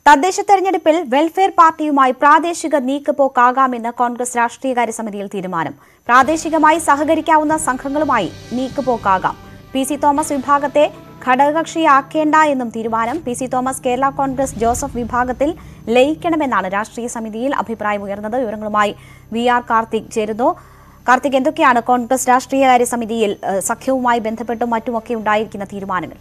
തദ്ദേശ തെരഞ്ഞെടുപ്പിൽ വെൽഫെയർ പാർട്ടിയുമായി പ്രാദേശിക നീക്കുപോക്കാകാമെന്ന് കോൺഗ്രസ് രാഷ്ട്രീയകാര്യ സമിതിയിൽ തീരുമാനം പ്രാദേശികമായി സഹകരിക്കാവുന്ന സംഘങ്ങളുമായി നീക്കുപോക്കാകാം പി സി തോമസ് വിഭാഗത്തെ ഘടകകക്ഷിയാക്കേണ്ട എന്നും തീരുമാനം പി സി തോമസ് കേരള കോൺഗ്രസ് ജോസഫ് വിഭാഗത്തിൽ ലയിക്കണമെന്നാണ് രാഷ്ട്രീയ സമിതിയിൽ അഭിപ്രായമുയർന്നത് വിവരങ്ങളുമായി വി ആർ കാർത്തിക് ചേരുന്നു കാർത്തിക് എന്തൊക്കെയാണ് കോൺഗ്രസ് രാഷ്ട്രീയകാര്യ സമിതിയിൽ ഏഹ്, സഖ്യവുമായി ബന്ധപ്പെട്ടും മറ്റുമൊക്കെ ഉണ്ടായിരിക്കുന്ന തീരുമാനങ്ങൾ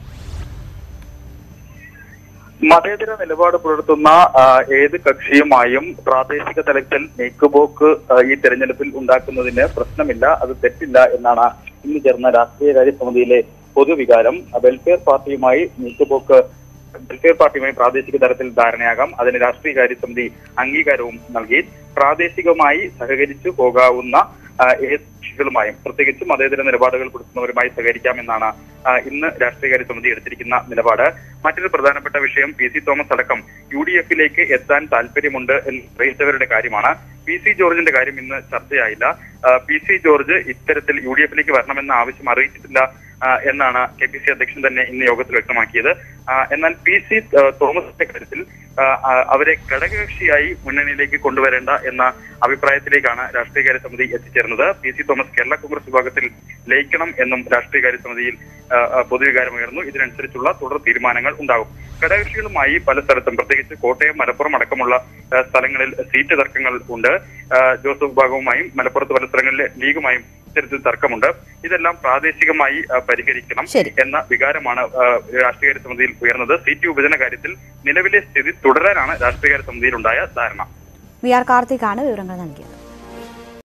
മതേതര നിലപാട് പുലർത്തുന്ന ആ, ഏത് കക്ഷിയുമായും പ്രാദേശിക തലത്തിൽ നീക്കുപോക്ക് ആ, ഈ തെരഞ്ഞെടുപ്പിൽ ഉണ്ടാക്കുന്നതിന് പ്രശ്നമില്ല അത് തെറ്റില്ല എന്നാണ് ഇന്ന് ചേർന്ന രാഷ്ട്രീയകാര്യ സമിതിയിലെ പൊതുവികാരം വെൽഫെയർ പാർട്ടിയുമായി നീക്കുപോക്ക് വെൽഫെയർ പാർട്ടിയുമായി പ്രാദേശിക തലത്തിൽ ധാരണയാകാം അതിന് രാഷ്ട്രീയകാര്യ സമിതി അംഗീകാരവും നൽകി പ്രാദേശികമായി സഹകരിച്ചു പോകാവുന്ന ആ, ഏത് കക്ഷികളുമായും പ്രത്യേകിച്ചും മതേതര നിലപാടുകൾ പുലർത്തുന്നവരുമായി സഹകരിക്കാമെന്നാണ് ആ, ഇന്ന് രാഷ്ട്രീയകാര്യ സമിതി എടുത്തിരിക്കുന്ന നിലപാട് മറ്റൊരു പ്രധാനപ്പെട്ട വിഷയം പി സി തോമസ് അടക്കം യു ഡി എഫിലേക്ക് എത്താൻ താല്പര്യമുണ്ട് എന്ന് അറിയിച്ചവരുടെ കാര്യമാണ് പി സി ജോർജിന്റെ കാര്യം ഇന്ന് ചർച്ചയായില്ല ആ, പി സി ജോർജ് ഇത്തരത്തിൽ യു ഡി എഫിലേക്ക് വരണമെന്ന ആവശ്യം അറിയിച്ചിട്ടില്ല ആ, എന്നാണ് കെ പി സി അധ്യക്ഷൻ തന്നെ ഇന്ന് യോഗത്തിൽ വ്യക്തമാക്കിയത് ആ, എന്നാൽ പി സി ആ, തോമസിന്റെ കാര്യത്തിൽ ആ, ആ, അവരെ ഘടകകക്ഷിയായി മുന്നണിയിലേക്ക് കൊണ്ടുവരേണ്ട എന്ന അഭിപ്രായത്തിലേക്കാണ് രാഷ്ട്രീയകാര്യ സമിതി എത്തിച്ചേർന്നത് പി സി തോമസ് കേരള കോൺഗ്രസ് വിഭാഗത്തിൽ ലയിക്കണം എന്നും രാഷ്ട്രീയകാര്യ സമിതിയിൽ ആ, ആ, പൊതുവികാരമുയർന്നു ഇതിനനുസരിച്ചുള്ള തുടർ തീരുമാനങ്ങൾ ഉണ്ടാകും ഘടകകക്ഷികളുമായി പല സ്ഥലത്തും പ്രത്യേകിച്ച് കോട്ടയം മലപ്പുറം അടക്കമുള്ള ആ, സ്ഥലങ്ങളിൽ സീറ്റ് തർക്കങ്ങൾ ഉണ്ട് ആ, ജോസഫ് വിഭാഗവുമായും മലപ്പുറത്ത് പല സ്ഥലങ്ങളിലെ ലീഗുമായും ഇത്തരത്തിൽ തർക്കമുണ്ട് ഇതെല്ലാം പ്രാദേശികമായി ആ, പരിഹരിക്കണം ശരി. എന്ന വികാരമാണ് ആ, രാഷ്ട്രീയകാര്യ സമിതിയിൽ ഉയർന്നത് സീറ്റ് വിഭജന കാര്യത്തിൽ നിലവിലെ സ്ഥിതി തുടരാനാണ് രാഷ്ട്രീയകാര്യ സമിതിയിലുണ്ടായ ധാരണ വി ആർ കാർത്തികാണ് വിവരങ്ങൾ നൽകിയത്